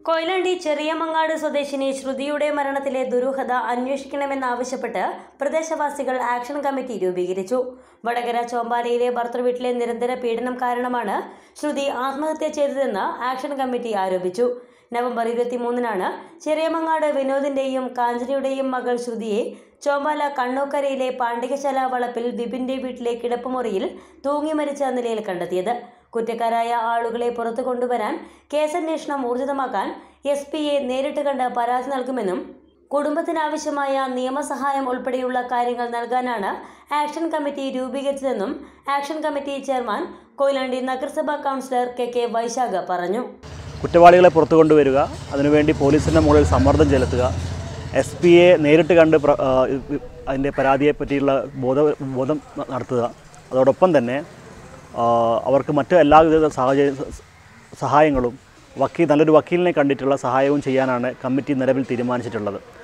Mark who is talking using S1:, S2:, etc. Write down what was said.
S1: കൊയിലാണ്ടി ചെറിയമങ്ങാട് സ്വദേശിനി ശ്രുതിയുടെ മരണത്തിലെ ദുരൂഹത അന്വേഷിക്കണമെന്നാവശ്യപ്പെട്ട് പ്രദേശവാസികൾ ആക്ഷൻ കമ്മിറ്റി രൂപീകരിച്ചു വടകര ചോമ്പാലയിലെ ഭർത്തൃവീട്ടിലെ നിരന്തര പീഡനം കാരണമാണ് ശ്രുതി ആത്മഹത്യ ചെയ്തതെന്ന് ആക്ഷൻ കമ്മിറ്റി ആരോപിച്ചു നവംബർ ഇരുപത്തിമൂന്നിനാണ് ചെറിയമങ്ങാട് വിനോദിന്റെയും കാഞ്ചനയുടെയും മകൾ ശ്രുതിയെ ചോമ്പാല കണ്ണൂക്കരയിലെ പാണ്ഡികശാല വളപ്പിൽ ബിബിന്റെ വീട്ടിലെ കിടപ്പുമുറിയിൽ തൂങ്ങി മരിച്ച നിലയിൽ കണ്ടെത്തിയത് കുറ്റക്കാരായ ആളുകളെ പുറത്തു കൊണ്ടുവരാൻ കേസന്വേഷണം ഊർജിതമാക്കാൻ എസ് പിയെ നേരിട്ട് കണ്ട് പരാതി നൽകുമെന്നും കുടുംബത്തിനാവശ്യമായ നിയമസഹായം ഉൾപ്പെടെയുള്ള കാര്യങ്ങൾ നൽകാനാണ് ആക്ഷൻ കമ്മിറ്റി രൂപീകരിച്ചതെന്നും ആക്ഷൻ കമ്മിറ്റി ചെയർമാൻ കൊയിലാണ്ടി നഗരസഭാ കൗൺസിലർ കെ കെ വൈശാഖ പറഞ്ഞു
S2: കുറ്റവാളികളെ പുറത്തു കൊണ്ടുവരിക അതിനുവേണ്ടി പോലീസിൻ്റെ മുകളിൽ സമ്മർദ്ദം ചെലുത്തുക എസ് പിയെ നേരിട്ട് കണ്ട് പ്ര- ആ, ഇ- അതിൻ്റെ പരാതിയെ പറ്റിയുള്ള ബോധ ബോധം ന- നടത്തുക അതോടൊപ്പം തന്നെ ആ, അവർക്ക് മറ്റ് എല്ലാവിധ സാഹചര്യ സ- സഹായങ്ങളും വക്കീൽ നല്ലൊരു വക്കീലിനെ കണ്ടിട്ടുള്ള സഹായവും ചെയ്യാനാണ് കമ്മിറ്റി നിലവിൽ തീരുമാനിച്ചിട്ടുള്ളത്